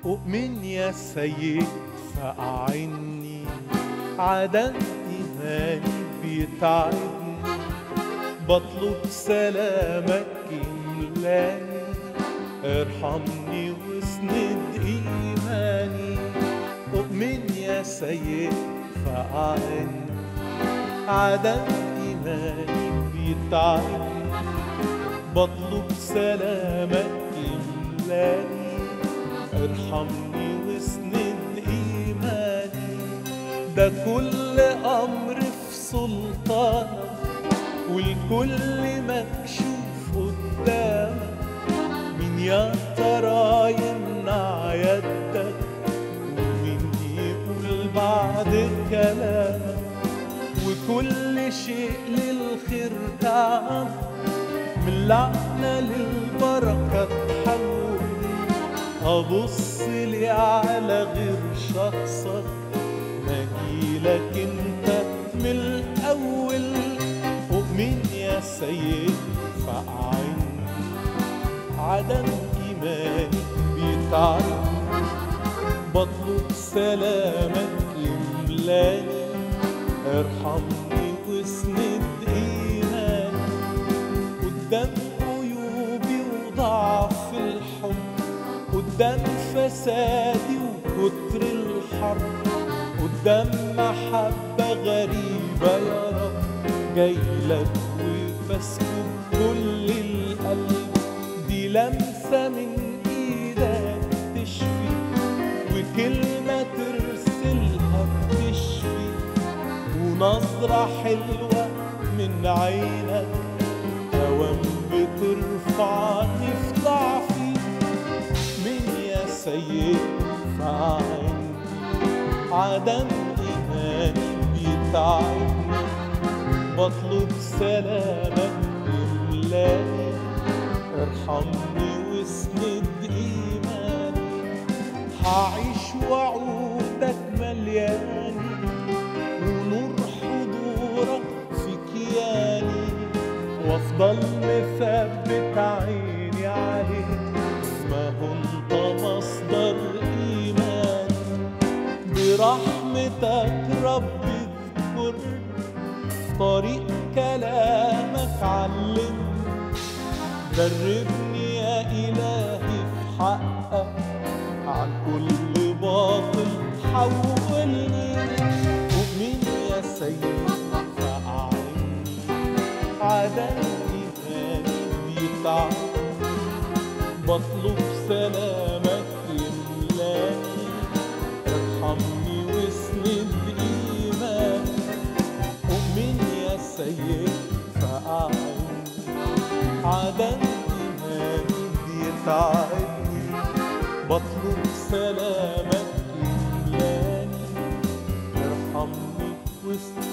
أؤمن يا سيد فأعني عدم إيماني بيتعبني بطلب سلامك يملاني ارحمني واسند إيماني أؤمن يا سيد فأعني عدم إيماني بيتعبني بطلب سلامك يملاني ارحمني واسند إيماني ده كل أمر في سلطانك والكل مكشوف قدامك مين يا ترى يمنع يدك ومين يقول بعد كلامك وكل شيء للخير تعمل من لعنة للبركة تحول أبص لي على غير شخصك مجيلك انت من الأول أؤمن يا سيد فأعني عدم إيماني بيتعبني بطلب سلامك يملاني ارحمني واسند إيماني قدام عيوبي وضعف الحب قدام فسادي وكتر الحرب قدام محبة غريبة يا رب جايلك وبسكب كل القلب دي لمسة من ايدك تشفي وكلمة ترسلها بتشفي ونظرة حلوة من عينك أوام بترفعني في ضعفي من يا سيد فعني عدم إيماني بيتعبني بطلب سلامك يملاني ارحمني واسند إيماني هعيش وعودك ملياني ونور حضورك في كياني وافضل مثبت عيني عليك ما هو انت مصدر ايماني برحمتك ربي اذكرني طريق كلامك علمني دربني يا إلهي في حقك عن كل باطل حولني أؤمن يا سيد فأعني عدم إيماني بيتعبني بطلب سلامك يملاني ارحمني واسند إيماني أؤمن يا سيد فأعني عدم إيماني بيتعبني بطلب سلامك يملاني ارحمني واسند